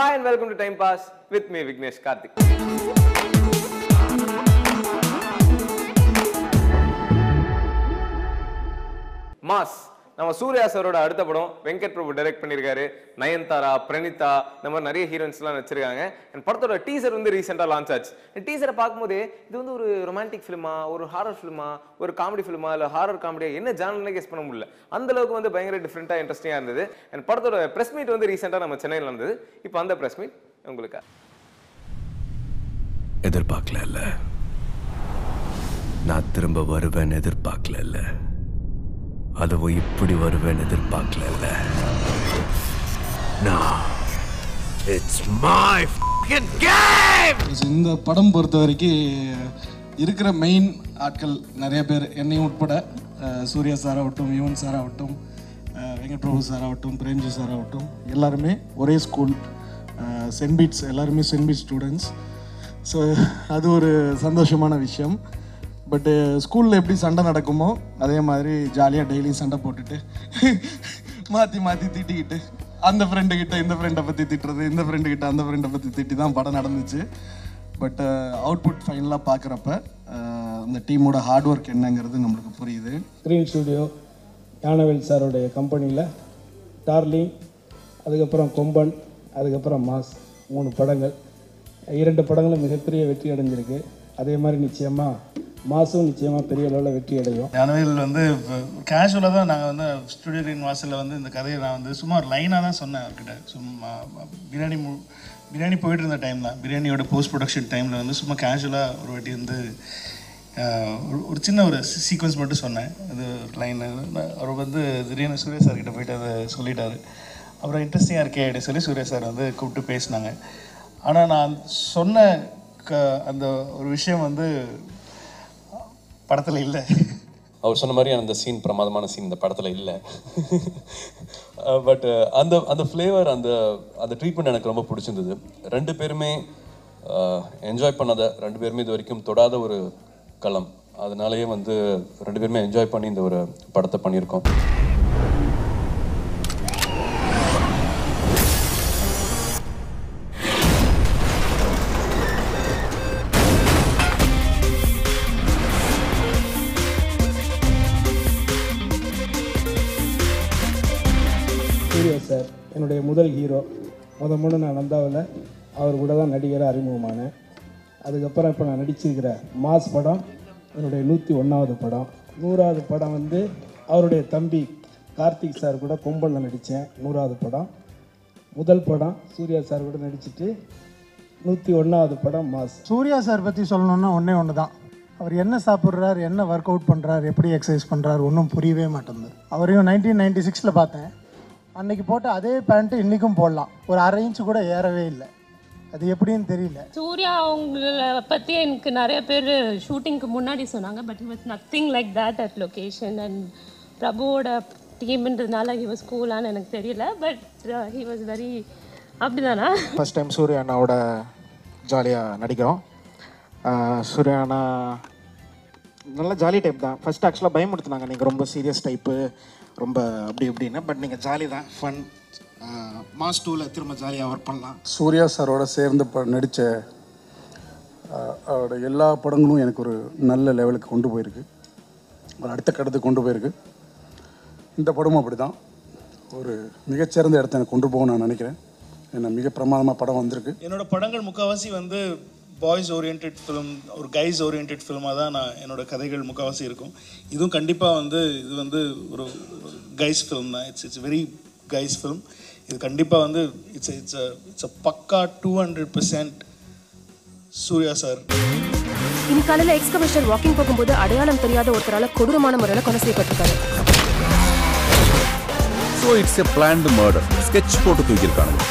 Hi and welcome to time pass with me Vignesh Karthik mass நம்ம சூர்யா சாரோட அடுத்த படம் வெங்கட் பிரபு டைரக்ட் பண்ணியிருக்காரு நயன்தாரா பிரணிதா இந்த மாதிரி நிறைய ஹீரோயின்ஸ்லாம் வச்சிருக்காங்க அண்ட் படத்தோட டீசர் வந்து ரீசெண்டாக லான்ச் ஆச்சு டீசரை பார்க்கும்போதே இது வந்து ஒரு ரொமான்டிக் ஃபிலிமா ஒரு ஹாரர் ஃபிலிமா ஒரு காமெடி ஃபிலிமா இல்லை ஹாரர் காமெடியா என்ன ஜானல்னே கெஸ் பண்ண முடியல அந்த அளவுக்கு வந்து பயங்கர டிஃப்ரெண்ட்டாக இன்ட்ரெஸ்டிங்காக இருந்தது அண்ட் படத்தோட ப்ரெஸ் மீட் வந்து ரீசெண்டாக நம்ம சென்னையில் நடந்தது இப்போ அந்த ப்ரெஸ் மீட் உங்களுக்கு எதிர்பார்க்கல நான் திரும்ப வருவேன் எதிர்பார்க்கல அதுவும் இப்படி வருவேன் எதிர்பார்க்கல நான் இட்ஸ் மை கேம் So, இந்த படம் பொறுத்த வரைக்கும் இருக்கிற மெயின் ஆட்கள் நிறைய பேர் என்னையும் உட்பட அஹ், சூர்யா சார் ஆகட்டும் யுவன் சார் ஆகட்டும் அஹ், வெங்கட் பிரபு சார் ஆகட்டும் பிரேம்ஜி சார் ஆகட்டும் எல்லாருமே ஒரே ஸ்கூல் சென்ட் பீட்ஸ் எல்லாருமே சென்ட் பீட் ஸ்டூடெண்ட்ஸ் ஸோ அது ஒரு சந்தோஷமான விஷயம் பட்டு ஸ்கூலில் எப்படி சண்டை நடக்குமோ அதே மாதிரி ஜாலியாக டெய்லியும் சண்டை போட்டுட்டு மாற்றி மாற்றி திட்டிக்கிட்டு அந்த ஃப்ரெண்டு கிட்ட இந்த ஃப்ரெண்டை பற்றி திட்டுறது இந்த ஃப்ரெண்டு கிட்ட அந்த ஃப்ரெண்டை பற்றி திட்டி தான் படம் நடந்துச்சு பட் அவுட்புட் ஃபைனலாக பார்க்குறப்ப அந்த டீமோட ஹார்ட் ஒர்க் என்னங்கிறது நம்மளுக்கு புரியுது ஸ்க்ரீன் ஸ்டுடியோ ஞானவேல் சாரோடைய கம்பெனியில் டார்லிங் அதுக்கப்புறம் கொம்பன் அதுக்கப்புறம் மாஸ் மூணு படங்கள் இரண்டு படங்களும் மிகப்பெரிய வெற்றி அடைஞ்சிருக்கு அதே மாதிரி நிச்சயமாக மாசும் நிச்சயமாக பெரிய அளவில் வெற்றி அடையும் ஞானவேல் வந்து கேஷுவலாக தான் நாங்கள் வந்து ஸ்டுடியோ கிரீன் வாசலில் வந்து இந்த கதையை நான் வந்து சும்மா ஒரு லைனாக தான் சொன்னேன் அவர்கிட்ட சும்மா பிரியாணி மு பிரியாணி போயிட்டு இருந்த டைம் தான் பிரியாணியோட போஸ்ட் ப்ரொடக்ஷன் டைமில் வந்து சும்மா கேஷுவலாக ஒரு வாட்டி வந்து ஆஹ், ஒரு- ஒரு சின்ன ஒரு சீக்வன்ஸ் மட்டும் சொன்னேன் அது லைன் அவர் வந்து திடீர்னு சூர்யா சார் கிட்ட போயிட்டு அதை சொல்லிட்டாரு அப்புறம் இன்ட்ரெஸ்டிங்காக இருக்கே அப்படின்னு சொல்லி சூர்யா சார் வந்து கூப்பிட்டு பேசினாங்க ஆனால் நான் சொன்ன க அந்த ஒரு விஷயம் வந்து படத்தில் இல்லை அவர் சொன்ன மாதிரி அந்த சீன் பிரமாதமான சீன் இந்த படத்தில் இல்லை பட் அந்த அந்த ஃப்ளேவர் அந்த அந்த ட்ரீட்மெண்ட் எனக்கு ரொம்ப பிடிச்சிருந்தது ரெண்டு பேருமே என்ஜாய் பண்ணாத ரெண்டு பேருமே இது வரைக்கும் தொடாத ஒரு களம் அதனாலேயே வந்து ரெண்டு பேருமே என்ஜாய் பண்ணி இந்த ஒரு படத்தை பண்ணியிருக்கோம் சூர்யா சார் என்னுடைய முதல் ஹீரோ முத முத நான் நந்தாவில் அவர் கூட தான் நடிகராக அறிமுகமானேன் அதுக்கப்புறம் இப்போ நான் நடிச்சிருக்கிற மாஸ் படம் என்னுடைய நூற்றி ஒன்றாவது படம் நூறாவது படம் வந்து அவருடைய தம்பி கார்த்திக் சார் கூட கொம்பனில் நடித்தேன் நூறாவது படம் முதல் படம் சூர்யா சார் கூட நடிச்சிட்டு நூற்றி ஒன்றாவது படம் மாஸ் சூர்யா சார் பற்றி சொல்லணுன்னா ஒன்றே ஒன்று தான் அவர் என்ன சாப்பிட்றாரு என்ன ஒர்க் அவுட் பண்ணுறாரு எப்படி எக்ஸசைஸ் பண்ணுறாரு ஒன்றும் புரியவே மாட்டேங்குது அவரையும் நைன்டீன் நைன்டி சிக்ஸில் பார்த்தேன் அன்னைக்கு போட்ட அதே பேண்ட்டு இன்றைக்கும் போடலாம் ஒரு அரை இன்ச்சு கூட ஏறவே இல்லை அது எப்படின்னு தெரியல சூர்யா அவங்கள பற்றி எனக்கு நிறைய பேர் ஷூட்டிங்க்கு முன்னாடி சொன்னாங்க but he was nothing like that at location and பிரபுவோட டீம்ன்றதுனால he was கூலான்னு எனக்கு தெரியல பட் he was வெரி அப்படிதானா ஃபஸ்ட் டைம் சூர்யா அண்ணாவோட ஜாலியாக நடிக்கிறோம் ஆஹ் சூர்யா அண்ணா நல்ல ஜாலி டைப் தான் ஃபஸ்ட் ஆக்சுவலாக பயமுடுத்துனாங்க நீங்கள் ரொம்ப சீரியஸ் டைப்பு ரொம்ப அப்படி இப்படின்னு பட் நீங்கள் ஜாலி தான் ஃபன் மாஸ் டூவில் திரும்ப ஜாலியாக ஒர்க் பண்ணலாம் சூர்யா சாரோட சேர்ந்து ப நடித்த அவரோட எல்லா படங்களும் எனக்கு ஒரு நல்ல லெவலுக்கு கொண்டு போயிருக்கு ஒரு அடுத்த கட்டத்துக்கு கொண்டு போயிருக்கு இந்த படமும் அப்படி தான் ஒரு மிகச்சிறந்த இடத்த எனக்கு கொண்டு போக நான் நினைக்கிறேன் ஏன்னா மிக பிரமாதமாக படம் வந்திருக்கு என்னோட படங்கள் முக்கால்வாசி வந்து பாய்ஸ் ஓரியன்ட் ஃபிலிம் ஒரு கைஸ் ஓரியன்ட் ஃபிலிமாக தான் நான் என்னோட கதைகள் முக்கால்வாசி இருக்கும் இதுவும் கண்டிப்பாக வந்து இது வந்து ஒரு கைஸ் ஃபிலிம் தான் it's it's very guys film இது கண்டிப்பாக வந்து it's it's it's a pakka two hundred percent Suriya sir இன்னைக்கு காலையில எக்ஸ் கமிஷனர் வாக்கிங் போகும்போது அடையாளம் தெரியாத ஒருத்தரால கொடூரமான முறையில் கொலை செய்யப்பட்டிருக்காரு so it's a planned murder sketch போட்டு தூக்கியிருக்கானுங்க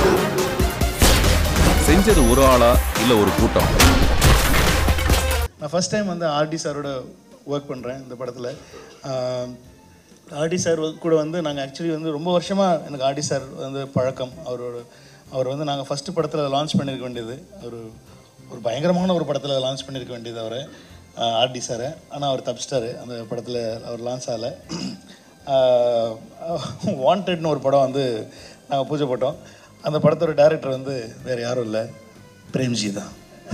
செஞ்சது ஒரு ஆளா இல்ல ஒரு கூட்டம் நான் ஃபஸ்ட் டைம் வந்து ஆர்டி சாரோட ஒர்க் பண்ணுறேன் இந்த படத்தில் ஆர்டி சார் கூட வந்து நாங்கள் ஆக்சுவலி வந்து ரொம்ப வருஷமாக எனக்கு ஆர்டி சார் வந்து பழக்கம் அவரோட அவர் வந்து நாங்கள் ஃபஸ்ட்டு படத்தில் லான்ச் பண்ணியிருக்க வேண்டியது ஒரு ஒரு பயங்கரமான ஒரு படத்தில் லான்ச் பண்ணியிருக்க வேண்டியது அவரை ஆர்டி சாரை ஆனால் அவர் தப்பிச்சிட்டாரு அந்த படத்தில் அவர் லான்ச் ஆகலை வாண்டட்னு ஒரு படம் வந்து நாங்கள் பூஜை போட்டோம் அந்த படத்தோட டைரக்டர் வந்து வேறு யாரும் இல்லை பிரேம்ஜி தான்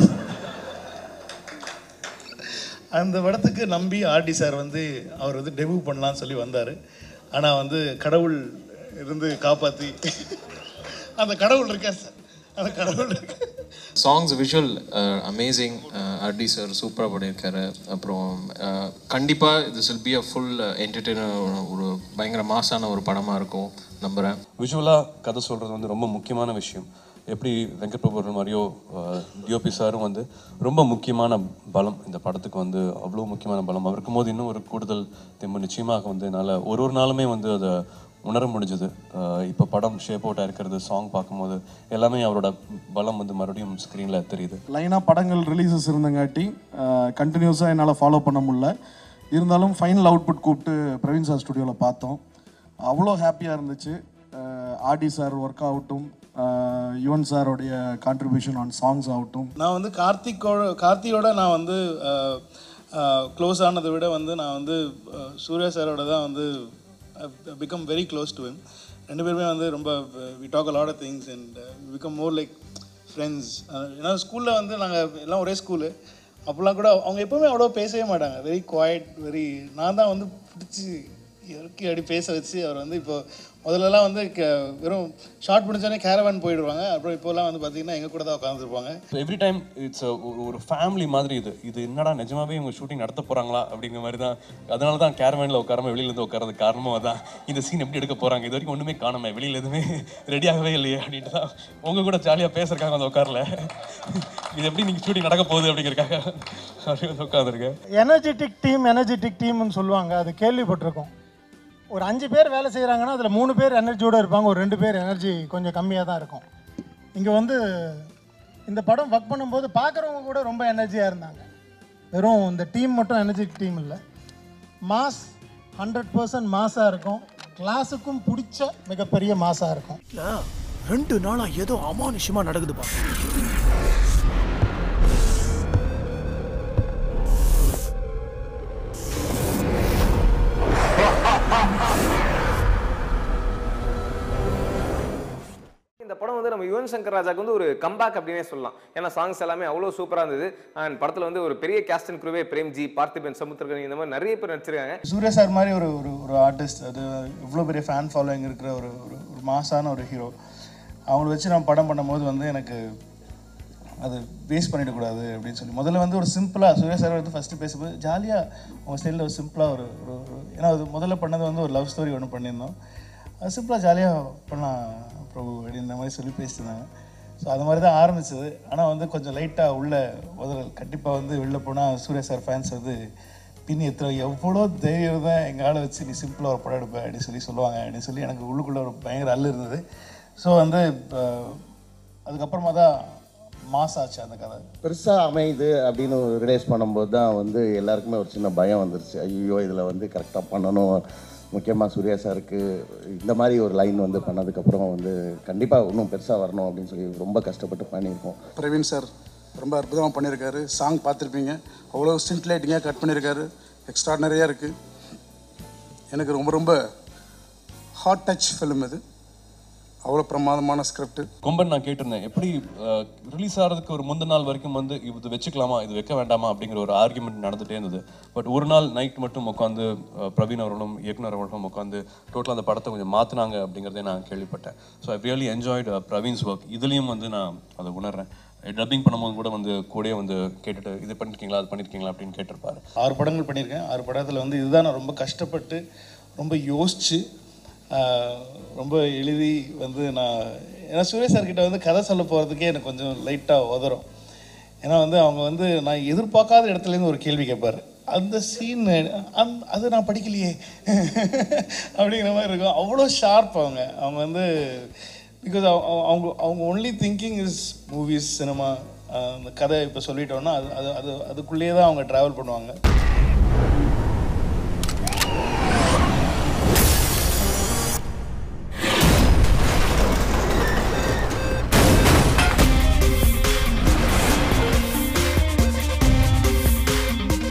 அந்த படத்துக்கு நம்பி ஆர்டி சார் வந்து அவர் வந்து டெபியூ பண்ணலாம்னு சொல்லி வந்தார் ஆனால் வந்து கடவுள் இருந்து காப்பாற்றி அந்த கடவுள் இருக்கா சார் அந்த கடவுள் இருக்கு songs visual amazing RD sir சூப்பராக பண்ணியிருக்காரு அப்புறம் கண்டிப்பாக this will be a full entertainer ஒரு பயங்கர மாசான ஒரு படமாக இருக்கும் நம்புகிறேன் விஷுவலாக கதை சொல்கிறது வந்து ரொம்ப முக்கியமான விஷயம் எப்படி வெங்கட் பிரபு மாதிரியோ டிஓபி சாரும் வந்து ரொம்ப முக்கியமான பலம் இந்த படத்துக்கு வந்து அவ்வளோ முக்கியமான பலம் அவர் இருக்கும்போது இன்னும் ஒரு கூடுதல் தெம்பு நிச்சயமாக வந்து என்னால் ஒரு ஒரு நாளுமே வந்து அதை உணர முடிஞ்சது இப்போ படம் ஷேப் அவுட்டாக இருக்கிறது சாங் பார்க்கும்போது எல்லாமே அவரோட பலம் வந்து மறுபடியும் ஸ்க்ரீனில் தெரியுது லைனாக படங்கள் ரிலீசஸ் இருந்தங்காட்டி கண்டினியூஸாக என்னால் ஃபாலோ பண்ண முடியல இருந்தாலும் ஃபைனல் அவுட்புட் கூப்பிட்டு பிரவீன் சார் ஸ்டுடியோவில் பார்த்தோம் அவ்வளோ ஹாப்பியாக இருந்துச்சு ஆர்டி சார் ஒர்க் ஆகட்டும் அஹ், யுவன் சாரோடைய கான்ட்ரிபியூஷன் ஆன் சாங்ஸ் ஆகட்டும் நான் வந்து கார்த்திக்கோட கார்த்தியோட நான் வந்து க்ளோஸ் ஆனதை விட வந்து நான் வந்து அஹ், சூர்யா சாரோட தான் வந்து become very close to him ரெண்டு பேருமே வந்து ரொம்ப we talk a lot of things and become more like friends ஏன்னா ஸ்கூலில் வந்து நாங்கள் எல்லாம் ஒரே ஸ்கூலு அப்போல்லாம் கூட அவங்க எப்போவுமே அவ்வளோ பேசவே மாட்டாங்க வெரி குவாய்ட் வெரி நான் தான் வந்து பிடிச்சி இறக்கி அடி பேச வச்சு அவர் வந்து இப்போ முதல்லலாம் வந்து க- வெறும் ஷார்ட் முடிஞ்சோடனே கேரவான் போயிடுவாங்க அப்புறம் இப்போலாம் வந்து பார்த்தீங்கன்னா எங்கள் கூட தான் உட்காந்துருப்பாங்க எவ்ரி டைம் இட்ஸ் ஒரு ஃபேமிலி மாதிரி இது இது என்னடா நிஜமாவே இவங்க ஷூட்டிங் நடத்த போறாங்களா அப்படிங்கிற மாதிரி தான் அதனால தான் கேரவேனில் உட்காராம வெளியில இருந்து உட்காரது காரணமாக தான் இந்த சீன் எப்படி எடுக்க போறாங்க இது வரைக்கும் ஒன்றுமே காணாம வெளியில எதுவுமே ரெடியாகவே இல்லையே அப்படின்ட்டு தான் உங்க கூட ஜாலியாக பேசுறதுக்காக வந்து உட்காரல இது எப்படி நீங்கள் ஷூட்டிங் நடக்க போகுது அப்படிங்கிறதுக்காக அப்படி வந்து உட்காந்துருக்கேன் எனர்ஜெட்டிக் டீம் எனர்ஜெட்டிக் டீம்னு சொல்லுவாங்க அது கேள்விப்பட்டிருக்கோம் ஒரு அஞ்சு பேர் வேலை செய்கிறாங்கன்னா அதில் மூணு பேர் எனர்ஜியோடு இருப்பாங்க ஒரு ரெண்டு பேர் எனர்ஜி கொஞ்சம் கம்மியாக தான் இருக்கும் இங்கே வந்து இந்த படம் ஒர்க் பண்ணும்போது பார்க்குறவங்க கூட ரொம்ப எனர்ஜியாக இருந்தாங்க வெறும் இந்த டீம் மட்டும் எனர்ஜெட்டிக் டீம் இல்லை மாஸ் ஹண்ட்ரட் பர்சன்ட் மாஸாக இருக்கும் கிளாஸுக்கும் பிடிச்ச மிகப்பெரிய மாஸாக இருக்கும் ரெண்டு நாளா ஏதோ அமானுஷமா நடக்குதுப்பா இந்த படம் வந்து நம்ம யுவன் சங்கர் ராஜாக்கு வந்து ஒரு கம்பேக் அப்படின்னே சொல்லலாம் ஏன்னா சாங்ஸ் எல்லாமே அவ்வளோ சூப்பராக இருந்தது அண்ட் படத்தில் வந்து ஒரு பெரிய கேஸ்ட் அண்ட் குருவே பிரேம்ஜி பார்த்திபன் சமுத்திரகனி இந்த மாதிரி நிறைய பேர் நடிச்சிருக்காங்க சூர்யா சார் மாதிரி ஒரு ஒரு ஒரு ஆர்டிஸ்ட் அது இவ்வளோ பெரிய ஃபேன் ஃபாலோயிங் இருக்கிற ஒரு ஒரு ஒரு மாசான ஒரு ஹீரோ அவங்கள வச்சு நான் படம் பண்ணும்போது வந்து எனக்கு அது வேஸ்ட் பண்ணிடக்கூடாது அப்படின்னு சொல்லி முதல்ல வந்து ஒரு சிம்பிளாக சூர்யா சார் வந்து ஃபஸ்ட்டு பேசும்போது ஜாலியாக உங்கள் ஸ்டைலில் ஒரு சிம்பிளாக ஒரு ஒரு ஒரு- ஏன்னா அது முதல்ல பண்ணது வந்து ஒரு லவ் ஸ்டோரி ஒன்று பண்ணியிருந்தோம் அது சிம்பிளாக ஜாலியாக பண்ணலாம் பிரபு அப்படின்ற மாதிரி சொல்லி பேசியிருந்தாங்க ஸோ அது மாதிரி தான் ஆரம்பிச்சது ஆனால் வந்து கொஞ்சம் லைட்டாக உள்ள உதறல் கண்டிப்பாக வந்து வெளில போனால் சூர்யா சார் ஃபேன்ஸ் வந்து பின் எத்தனை எவ்வளோ தைரியம் தான் எங்கள் ஆளை வச்சு நீ சிம்பிளாக ஒரு படம் எடுப்ப அப்படின்னு சொல்லி சொல்லுவாங்க அப்படின்னு சொல்லி எனக்கு உள்ளுக்குள்ளே ஒரு பயங்கர அல்லு இருந்தது ஸோ வந்து அஹ், அதுக்கப்புறமா தான் மாஸ் ஆச்சு அந்த கதை பெருசாக அமையுது அப்படின்னு ரிலைஸ் பண்ணும்போது தான் வந்து எல்லாருக்குமே ஒரு சின்ன பயம் வந்துருச்சு ஐயோ இதில் வந்து கரெக்டாக பண்ணணும் முக்கியமாக சூர்யா சாருக்கு இந்த மாதிரி ஒரு லைன் வந்து பண்ணதுக்கப்புறம் வந்து கண்டிப்பாக இன்னும் பெருசாக வரணும் அப்படின்னு சொல்லி ரொம்ப கஷ்டப்பட்டு பண்ணியிருக்கோம் பிரவீன் சார் ரொம்ப அற்புதமாக பண்ணியிருக்காரு சாங் பார்த்துருப்பீங்க அவ்வளோ ஸ்டிண்ட் லைட்டிங்காக கட் பண்ணியிருக்காரு எக்ஸ்ட்ராடனரியாக இருக்குது எனக்கு ரொம்ப ரொம்ப ஹாட் டச் ஃபிலிம் இது அவ்வளோ பிரமாதமான ஸ்கிரிப்ட் கொம்பன் நான் கேட்டிருந்தேன் எப்படி ரிலீஸ் ஆகிறதுக்கு ஒரு முந்தின நாள் வரைக்கும் வந்து இது வச்சுக்கலாமா இது வைக்க வேண்டாமா அப்படிங்கிற ஒரு ஆர்குமெண்ட் நடந்துட்டே இருந்தது பட் ஒரு நாள் நைட் மட்டும் உட்காந்து பிரவீன் அவர்களும் இயக்குனர் அவர்களும் உட்காந்து டோட்டலாக அந்த படத்தை கொஞ்சம் மாற்றினாங்க அப்படிங்கிறதே நான் கேள்விப்பட்டேன் so I really enjoyed Praveen's work இதுலேயும் வந்து நான் அதை உணர்றேன் டப்பிங் பண்ணும்போது கூட வந்து கூடயே வந்து கேட்டுட்டு இது பண்ணிருக்கீங்களா அது பண்ணியிருக்கீங்களா அப்படின்னு கேட்டிருப்பாரு ஆறு படங்கள் பண்ணியிருக்கேன் ஆறு படத்தில் வந்து இதுதான் நான் ரொம்ப கஷ்டப்பட்டு ரொம்ப யோசித்து ரொம்ப எழுதி வந்து நான் ஏன்னா சூர்யா சார் கிட்ட வந்து கதை சொல்ல போகிறதுக்கே எனக்கு கொஞ்சம் லைட்டாக உதறும் ஏன்னா வந்து அவங்க வந்து நான் எதிர்பார்க்காத இடத்துலேருந்து ஒரு கேள்வி கேட்பார் அந்த சீன் அந் அது நான் படிக்கலையே அப்படிங்கிற மாதிரி இருக்கும் அவ்வளோ ஷார்ப் அவங்க அவங்க வந்து பிகாஸ் அவங்க அவங்க only thinking is movies cinema அந்த கதை இப்போ சொல்லிட்டோன்னா அது அது அது அதுக்குள்ளேயே தான் அவங்க ட்ராவல் பண்ணுவாங்க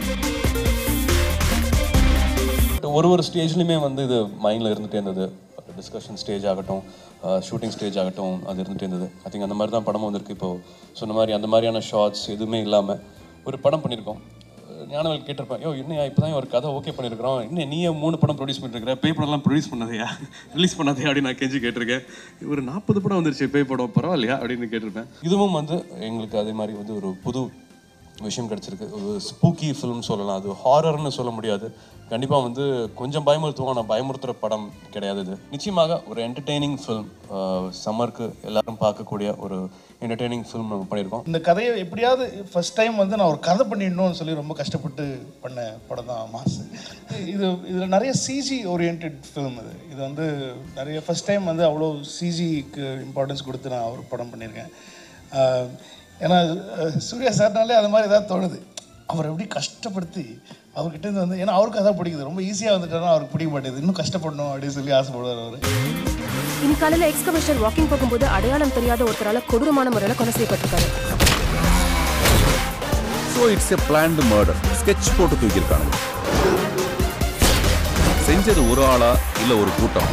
ஒரு ஒரு ஸ்டேஜ்லையுமே வந்து இது மைண்டில் இருந்துகிட்டே இருந்தது டிஸ்கஷன் ஸ்டேஜ் ஆகட்டும் ஷூட்டிங் ஸ்டேஜ் ஆகட்டும் அது இருந்துகிட்டே இருந்தது ஐ திங்க் அந்த மாதிரி தான் படமும் வந்திருக்கு இப்போ சொன்ன மாதிரி அந்த மாதிரியான ஷார்ட்ஸ் எதுவுமே இல்லாமல் ஒரு படம் பண்ணியிருக்கோம் ஞானவேல் கேட்டிருப்பேன் யோ என்ன இப்போ தான் ஒரு கதை ஓகே பண்ணியிருக்கிறோம் இன்னும் நீயே மூணு படம் ப்ரொடியூஸ் பண்ணிருக்கிற பேய் படம்லாம் ப்ரொடியூஸ் பண்ணதையா ரிலீஸ் பண்ணதையா அப்படின்னு நான் கெஞ்சி கேட்டிருக்கேன் ஒரு நாற்பது படம் வந்துருச்சு பேய் படம் பரவாயில்லையா அப்படின்னு கேட்டிருப்பேன் இதுவும் வந்து எங்களுக்கு அதே மாதிரி வந்து ஒரு புது விஷயம் கிடச்சிருக்கு ஒரு ஸ்பூக்கி ஃபிலிம் சொல்லலாம் அது ஹாரர்னு சொல்ல முடியாது கண்டிப்பாக வந்து கொஞ்சம் பயமுறுத்துவோம் ஆனால் பயமுறுத்துகிற படம் கிடையாது இது நிச்சயமாக ஒரு என்டர்டெய்னிங் ஃபிலிம் சம்மருக்கு எல்லாரும் பார்க்கக்கூடிய ஒரு என்டர்டெய்னிங் ஃபிலிம் நம்ம பண்ணியிருக்கோம் இந்த கதையை எப்படியாவது ஃபர்ஸ்ட் டைம் வந்து நான் ஒரு கதை பண்ணிடணும்னு சொல்லி ரொம்ப கஷ்டப்பட்டு பண்ண படம் தான் மாஸ் இது இதில் நிறைய சிஜி ஓரியன்ட் ஃபிலிம் இது இது வந்து நிறைய ஃபர்ஸ்ட் டைம் வந்து அவ்வளோ சிஜிக்கு இம்பார்ட்டன்ஸ் கொடுத்து நான் ஒரு படம் பண்ணியிருக்கேன் ஆஹ் ஏன்னா அஹ் சூர்யா சார்னாலே அது மாதிரி ஏதாவது தோணுது அவர் எப்படி கஷ்டப்படுத்தி அவர்கிட்ட இருந்து வந்து ஏன்னா அவருக்கு அதான் பிடிக்குது ரொம்ப ஈஸியாக வந்துட்டாருன்னா அவருக்கு பிடிக்க மாட்டேங்குது இன்னும் கஷ்டப்படணும் அப்படின்னு சொல்லி ஆசைப்படுவார் அவர் இன்னைக்கு காலையில எக்ஸ் கமிஷனர் வாக்கிங் போகும்போது அடையாளம் தெரியாத ஒருத்தரால கொடூரமான முறையில கொலை செய்யப்பட்டிருக்காரு so it's a planned murder sketch போட்டு தூக்கியிருக்கானுங்க செஞ்சது ஒரு ஆளா இல்ல ஒரு கூட்டம்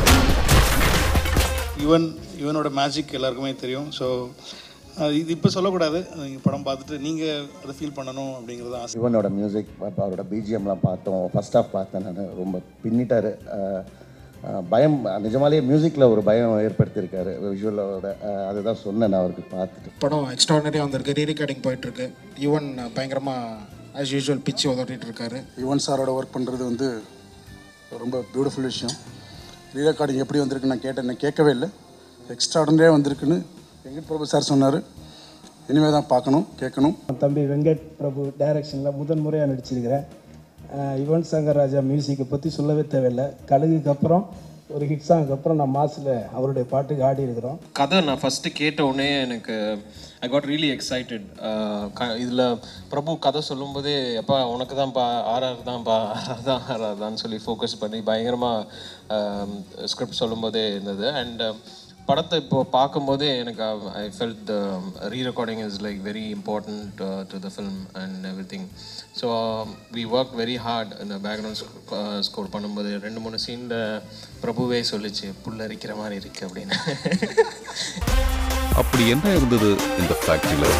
யுவன் யுவனோட மேஜிக் எல்லாருக்குமே தெரியும் ஸோ இது இப்போ சொல்லக்கூடாது நீங்கள் படம் பார்த்துட்டு நீங்கள் அதை ஃபீல் பண்ணணும் அப்படிங்கிறது ஆசை சிவனோட மியூசிக் அவரோட பிஜிஎம்லாம் பார்த்தோம் ஃபர்ஸ்ட் ஆஃப் பார்த்தேன் நான் ரொம்ப பின்னிட்டார் பயம் நிஜமாலேயே மியூசிக்கில் ஒரு பயம் ஏற்படுத்தியிருக்காரு விஷுவலோட அதுதான் சொன்னேன் நான் அவருக்கு பார்த்துட்டு படம் எக்ஸ்ட்ராடனரியாக வந்திருக்கு ரீ ரெக்கார்டிங் போயிட்டுருக்கு யுவன் பயங்கரமாக ஆஸ் யூஷுவல் பிச்சு உதறிட்டு இருக்காரு யுவன் சாரோட ஒர்க் பண்ணுறது வந்து ரொம்ப பியூட்டிஃபுல் விஷயம் ரீ ரெக்கார்டிங் எப்படி வந்திருக்கு நான் கேட்டேன் நான் கேட்கவே இல்லை எக்ஸ்ட்ராடனரியாக வந்திருக்குன்னு வெங்கட் பிரபு சார் சொன்னார் இனிமேல் தான் பார்க்கணும் கேட்கணும் தம்பி வெங்கட் பிரபு டைரக்ஷனில் முதன் முறையாக நடிச்சிருக்கிறேன் அஹ் யுவன் சங்கர் ராஜா மியூசிக்கை பற்றி சொல்லவே தேவையில்லை கழுகுக்கு அப்புறம் ஒரு ஹிட் சாங்க்கு அப்புறம் நான் மாசில் அவருடைய பாட்டுக்கு ஆடி இருக்கிறோம் கதை நான் ஃபஸ்ட்டு கேட்ட உடனே எனக்கு ஐ காட் ரியலி எக்ஸைட்டட் இதில் பிரபு கதை சொல்லும்போதே எப்பா உனக்கு தான்ப்பா ஆர்ஆர் தான்ப்பா ஆர்ஆர் தான் ஆர்ஆர் தான் சொல்லி ஃபோக்கஸ் பண்ணி பயங்கரமாக ஸ்கிரிப்ட் சொல்லும்போதே இருந்தது அண்ட் படத்தை இப்போ பார்க்கும்போதே எனக்கு I felt the re recording is like very important to the film and everything so we work very hard இந்த பேக்ரவுண்ட் ஸ்கோர் பண்ணும்போது ரெண்டு மூணு சீனில் பிரபுவே சொல்லிச்சு புல்லரிக்கிற மாதிரி இருக்கு அப்படின்னு அப்படி என்ன இருந்தது இந்த ஃபேக்டரியில்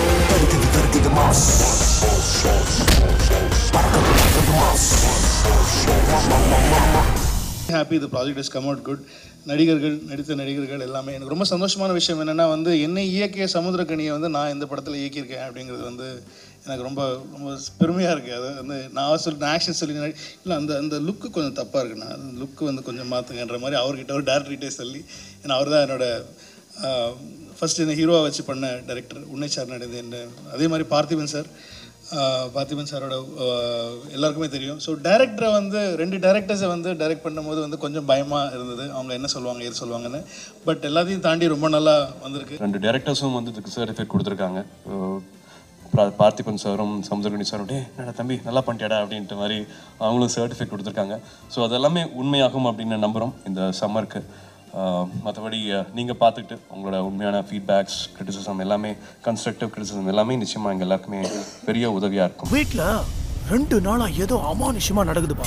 ஹாப்பி இந்த project is come out good நடிகர்கள் நடித்த நடிகர்கள் எல்லாமே எனக்கு ரொம்ப சந்தோஷமான விஷயம் என்னென்னா வந்து என்னை இயக்கிய சமுத்திரக்கனியை வந்து நான் இந்த படத்தில் இயக்கியிருக்கேன் அப்படிங்கிறது வந்து எனக்கு ரொம்ப ரொம்ப பெருமையாக இருக்குது அது வந்து நான் சொல்லி நான் ஆக்ஷன் சொல்லி நடி- இல்லை அந்த அந்த லுக்கு கொஞ்சம் தப்பாக இருக்குண்ணா அந்த லுக்கு வந்து கொஞ்சம் மாற்றுங்கன்ற மாதிரி அவர்கிட்ட ஒரு டேரக்டர்கிட்டே சொல்லி ஏன்னா அவர் தான் என்னோட ஃபஸ்ட்டு இந்த ஹீரோவை வச்சு பண்ண டைரக்டர் உன்னை சார் நடிந்த என்ன அதே மாதிரி பார்த்திபன் சார் ஆஹ் பார்த்திபன் சாரோட ஆஹ் எல்லாருக்குமே தெரியும் ஸோ டேரக்டரை வந்து ரெண்டு டேரக்டர்ஸை வந்து டைரக்ட் பண்ணும்போது வந்து கொஞ்சம் பயமாக இருந்தது அவங்க என்ன சொல்லுவாங்க எது சொல்லுவாங்கன்னு பட் எல்லாத்தையும் தாண்டி ரொம்ப நல்லா வந்திருக்கு ரெண்டு டேரக்டர்ஸும் வந்து இதுக்கு சர்டிஃபிகேட் கொடுத்துருக்காங்க அஹ் பா- பார்த்திபன் சாரும் சமுதிரகணி சாரும் டே என்னடா தம்பி நல்லா பண்ணிட்டியாடா அப்படின்ட்டு மாதிரி அவங்களும் சர்டிஃபிகேட் கொடுத்துருக்காங்க ஸோ அதெல்லாமே உண்மையாகும் அப்படின்னு நம்புகிறோம் இந்த சம்மருக்கு மற்றபடி நீங்கள் பார்த்துக்கிட்டு உங்களோட உண்மையான ஃபீட்பேக்ஸ் கிரிட்டிசிசம் எல்லாமே கன்ஸ்ட்ரக்டிவ் கிரிட்டிசிசம் எல்லாமே நிச்சயமாக எங்கள் எல்லாருக்குமே பெரிய உதவியாக இருக்கும் வீட்ல ரெண்டு நாளா ஏதோ அமானுஷமா நடக்குதுப்பா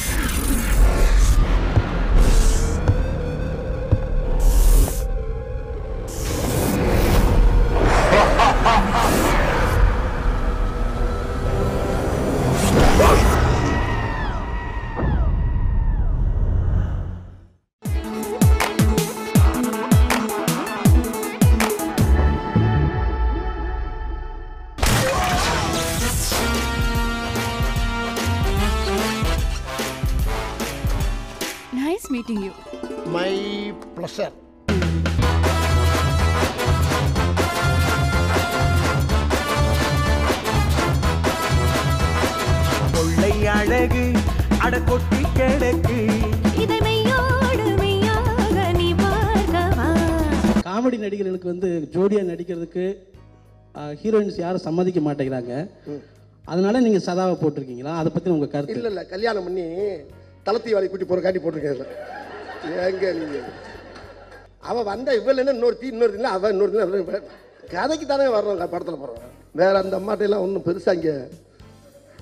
Nice meeting you. My pleasure. கொள்ளை அழகு அட கொட்டி கிடக்கு இதை மெய்யோடு மெய்யாக நீ பார்க்கவா காமெடி நடிகர்களுக்கு வந்து ஜோடியாக நடிக்கிறதுக்கு ஹீரோயின்ஸ் யாரும் சம்மதிக்க மாட்டேங்கிறாங்க அதனால நீங்கள் சதாவை போட்டிருக்கீங்களா அதை பற்றி உங்கள் கருத்து இல்ல இல்ல கல்யாணம் பண்ணி தளத்தி வாழை கூட்டி போற காட்டி போட்டிருக்கேன் எங்க நீங்க அவ வந்தா இவ்வளவு என்ன இன்னொரு தீ இன்னொரு இல்லை அவ இன்னொரு தீ, அவ கதைக்கு தானே வர்றோம் படத்துல போறோம் வேற அந்த அம்மாட்ட எல்லாம் ஒன்றும் பெருசா இங்க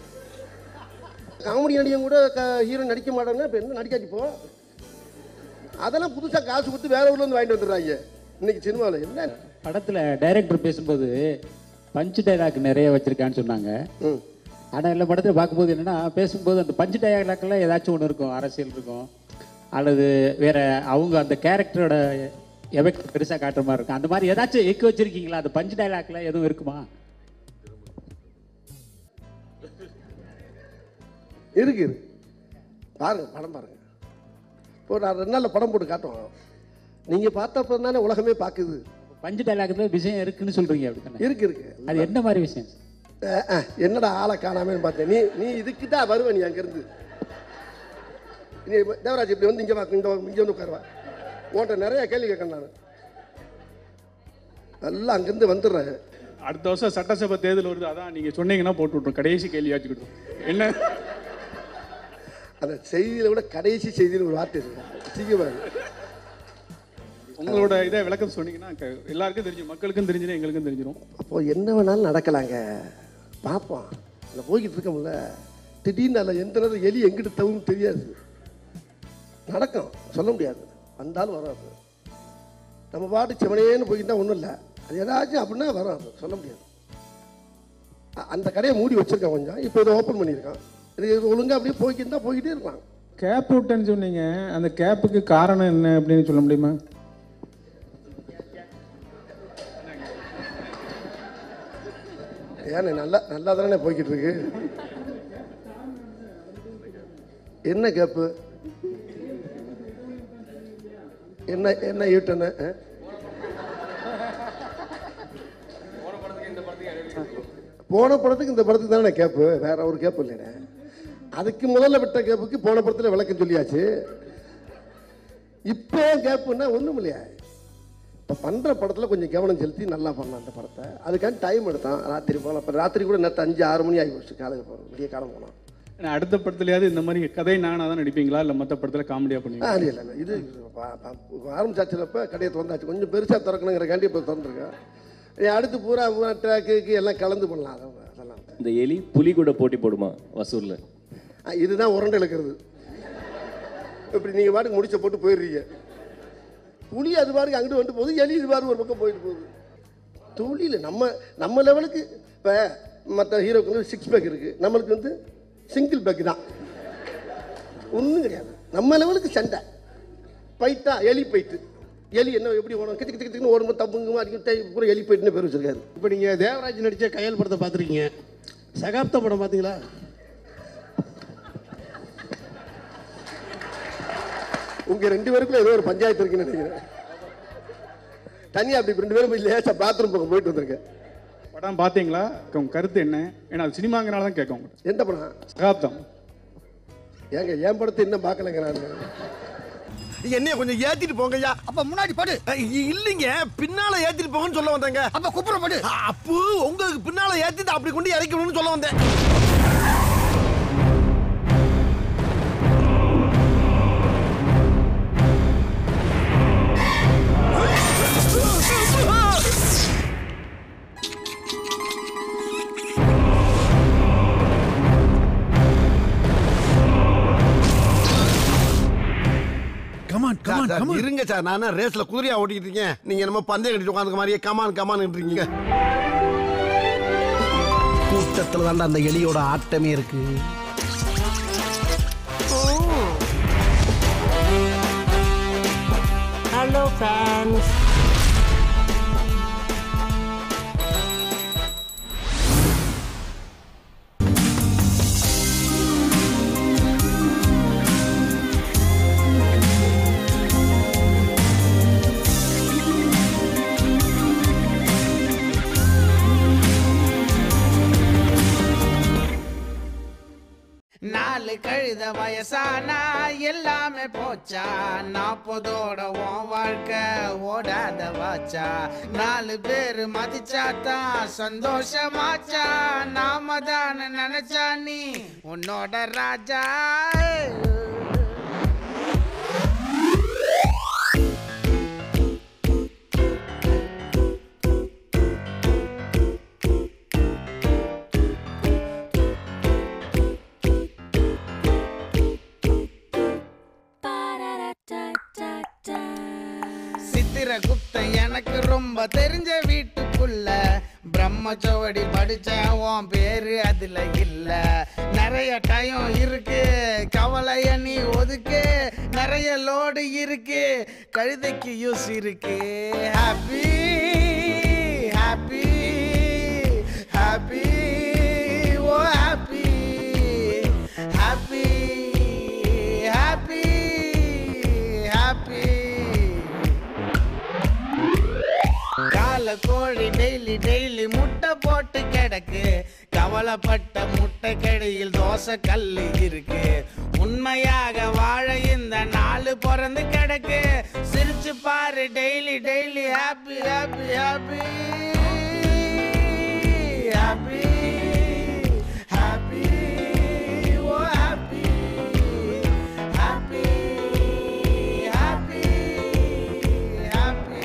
காமெடி நடிகன் கூட ஹீரோ நடிக்க மாட்டாங்கன்னா இப்போ என்ன நடிக்காச்சு போ அதெல்லாம் புதுசாக காசு கொடுத்து வேற ஊர்ல இருந்து வாங்கிட்டு வந்துடுறாங்க இன்னைக்கு சினிமாவில் என்ன படத்தில் டைரக்டர் பேசும்போது பஞ்சு டைலாக் நிறைய வச்சிருக்கான்னு சொன்னாங்க ஆனால் எல்லா படத்தில் பார்க்கும்போது என்னன்னா பேசும்போது அந்த பஞ்சு டைலாக்லாம் ஏதாச்சும் ஒன்று இருக்கும் அரசியல் இருக்கும் அல்லது வேற அவங்க அந்த கேரக்டரோட எஃபெக்ட் பெருசாக காட்டுற மாதிரி இருக்கும் அந்த மாதிரி ஏதாச்சும் எக்கு வச்சிருக்கீங்களா அந்த பஞ்சு டைலாக்ல எதுவும் இருக்குமா இருக்கு இருக்கு பாருங்க படம் பாருங்க இப்போ நான் ரெண்டு நாளில் படம் போட்டு காட்டுவோம் நீங்கள் பார்த்தப்ப தானே உலகமே பார்க்குது பஞ்சு டைலாக்ல விஷயம் இருக்குன்னு சொல்றீங்க அப்படி இருக்கு இருக்கு அது என்ன மாதிரி விஷயம் அஹ், அஹ், என்னடா ஆளை காணாமன்னு பார்த்தேன் நீ நீ இதுக்கு தான் வருவ நீ அங்கேருந்து நீ தேவராஜ் இப்படி வந்து இங்கே வா இந்த இங்கே வந்து உட்காருவா உன்கிட்ட நிறைய கேள்வி கேட்கணும் நான் நல்லா அங்கேருந்து வந்துடுறேன் அடுத்த வருஷம் சட்டசபை தேர்தல் வருது அதான் நீங்க சொன்னீங்கன்னா போட்டு விட்றோம் கடைசி கேள்வி வச்சுக்கிட்டோம் என்ன அந்த செய்தியில் விட கடைசி செய்தியில் ஒரு வார்த்தை இருக்கு சீக்கிரம் உங்களோட இதை விளக்கம் சொன்னீங்கன்னா க- எல்லாருக்கும் தெரிஞ்சு மக்களுக்கும் தெரிஞ்சிடும் எங்களுக்கும் தெரிஞ்சிடும் அப்போ என்ன வேணாலும் நடக்கலாங்க பார்ப்போம் அதில் போய்கிட்டு இருக்கோம்ல திடீர்னு அதில் எந்த நேரம் எலி எங்கிட்டு தவும் தெரியாது நடக்கும் சொல்ல முடியாது வந்தாலும் வராது நம்ம பாட்டு செவனேன்னு போய்கிட்டு தான் ஒன்றும் இல்லை அது ஏதாச்சும் அப்படின்னா வரும் அது சொல்ல முடியாது அ- அந்த கடையை மூடி வச்சிருக்கான் கொஞ்சம் இப்போ இதை ஓப்பன் பண்ணியிருக்கான் இது ஒழுங்காக அப்படியே போய்கிட்டு தான் போய்கிட்டே இருக்கலாம் கேப் விட்டேன்னு சொன்னீங்க அந்த கேப்புக்கு காரணம் என்ன அப்படின்னு சொல்ல முடியுமா ஏன்னு நல்லா நல்லா தானே போய்கிட்டு இருக்கு என்ன கேப்பு என்ன என்ன யூட்டனு போன படத்துக்கு இந்த படத்துக்கு தானே கேப்பு வேற ஒரு கேப்பு இல்லைண்ணே அதுக்கு முதல்ல விட்ட கேப்புக்கு போன படத்தில் விளக்கம் சொல்லியாச்சு இப்போ கேப்புன்னா ஒன்றும் இல்லையா இப்போ பண்ணுற படத்தில் கொஞ்சம் கவனம் செலுத்தி நல்லா பண்ணலாம் அந்த படத்தை அதுக்காக டைம் எடுத்தான் ராத்திரி போகலாம் இப்போ ராத்திரி கூட நேற்று அஞ்சு ஆறு மணி ஆகி போச்சு காலையில் போகிறோம் விடிய காலம் போனோம் ஏன்னா அடுத்த படத்துலயாவது இந்த மாதிரி கதை நானாக தான் நடிப்பீங்களா இல்லை மற்ற படத்தில் காமெடியாக ஆ பண்ணுவீங்களா இல்லை இல்லை இது ப- ப- ஆரம்பிச்சாச்சுலப்ப கடையை திறந்தாச்சு கொஞ்சம் பெருசாக திறக்கணுங்கிறக்காண்டி இப்போ திறந்துருக்கேன் இனி அடுத்து பூரா பூரா ட்ராக்கு எல்லாம் கலந்து பண்ணலாம் அதெல்லாம் அதெல்லாம் இந்த எலி புலி கூட போட்டி போடுமா வசூல்ல ஆ, இதுதான் உரண்டை இழுக்கிறது இப்படி நீங்கள் பாட்டுக்கு முடிச்ச போட்டு போயிடுறீங்க புலி அது பாட்டுக்கு அங்கிட்டு வந்துட்டு போகுது எலி இது பாரு ஒரு பக்கம் போயிட்டு போகுது தொழில் நம்ம நம்ம லெவலுக்கு இப்போ மற்ற ஹீரோக்கு வந்து சிக்ஸ் பேக் இருக்குது நம்மளுக்கு வந்து சிங்கிள் பேக் தான் ஒன்றும் கிடையாது நம்ம லெவலுக்கு சண்டை பைட்டா எலி பைட்டு எலி என்ன எப்படி ஓடும் கிச்சு கிச்சு கிச்சுன்னு ஓடும்போது தப்புங்க அடிக்கிட்டு பூரா எலி பைட்டுன்னு பேர் வச்சிருக்காரு இப்போ நீங்கள் தேவராஜ் நடித்த கையல் படத்தை பார்த்துருக்கீங்க சகாப்த படம் பார்த்தீங்களா உங்க ரெண்டு பேருக்குள்ள ஏதோ ஒரு பஞ்சாயத்து இருக்குன்னு நினைக்கிறேன் தனியா அப்படி ரெண்டு பேரும் போய் லேசா பாத்ரூம் பக்கம் போயிட்டு வந்திருக்கேன் படம் பார்த்தீங்களா உங்க கருத்து என்ன ஏன்னா அது சினிமாங்கிறனால தான் கேட்க உங்கள்கிட்ட எந்த படம் சகாப்தம் ஏங்க என் படத்தை இன்னும் பார்க்கலங்க நான் என்னைய கொஞ்சம் ஏத்திட்டு போங்கய்யா அப்ப முன்னாடி படு இல்லைங்க பின்னால ஏத்திட்டு போங்கன்னு சொல்ல வந்தேங்க அப்ப குப்புற படு அப்பு உங்களுக்கு பின்னால ஏத்திட்டு அப்படி கொண்டு இறக்கணும்னு சொல்ல வந்தேன் கமான் கமான் கமான் இருங்க சார் நான் ரேஸ்ல குதிரையா ஓட்டிக்கிட்டு இருக்கேன் நீங்க நம்ம பந்தயம் கட்டிட்டு உட்காந்துக்க மாதிரியே கமான் கமான் இருக்கீங்க கூட்டத்துல தாண்டா அந்த எலியோட ஆட்டமே இருக்கு ஹலோ ஃபேன்ஸ் நாலு கழுத வயசானா எல்லாமே போச்சா நாற்பதோட உன் வாழ்க்கை ஓடாத வாச்சா நாலு பேர் மதிச்சாதான் சந்தோஷமாச்சா நாம தானே நினைச்சா நீ உன்னோட ராஜா Ba-da-da-da-da. செய்யற குத்தம் எனக்கு ரொம்ப தெரிஞ்ச வீட்டுக்குள்ள பிரம்மச்சோடி படிச்ச உன் பேரு அதுல இல்ல நிறைய டைம் இருக்கு கவலைய நீ ஒதுக்கு நிறைய லோடு இருக்கு கழுதைக்கு யூஸ் இருக்கு happy happy happy oh happy happy happy happy கால கோழி டெய்லி டெய்லி முட்டை போட்டு கிடக்கு கவலைப்பட்ட முட்டை கடையில் தோசை கல்லு இருக்கு உண்மையாக வாழ இந்த நாலு பிறந்து கிடக்கு சிரிச்சு பாரு daily daily happy happy happy happy happy oh happy happy happy happy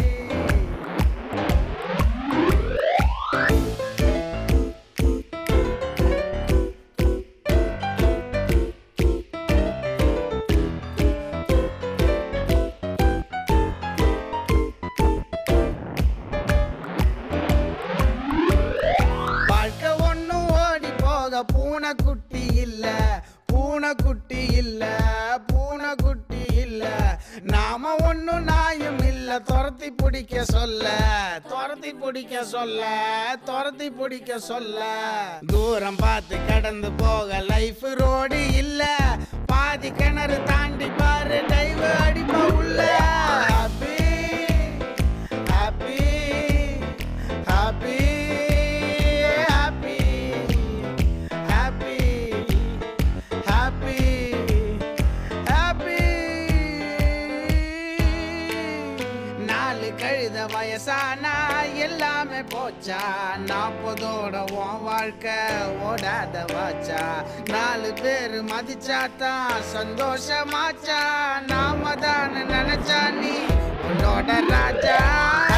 வாழ்க்கை ஒண்ணும் ஓடி போக பூனைக்குட்டி இல்ல பூனைக்குட்டி இல்ல பூனைக்குட்டி இல்ல நாம ஒண்ணும் நாயும் இல்ல துரத்தி பிடிக்க சொல்ல துரத்தி பிடிக்க சொல்ல துரத்தி பிடிக்க சொல்ல தூரம் பார்த்து கடந்து போக லைஃப் ரோடு இல்ல பாதி கிணறு தாண்டி பாரு டைவ் அடிப்ப உள்ள happy happy happy happy happy happy happy நாலு கழுத வயசானா எல்லாமே போச்சா நாற்பதோட உன் வாழ்க்கை ஓடாத வாச்சா நாலு பேர் மதிச்சாதான் சந்தோஷமாச்சா நாம தான் நினைச்சா நீ உன்னோட ராஜா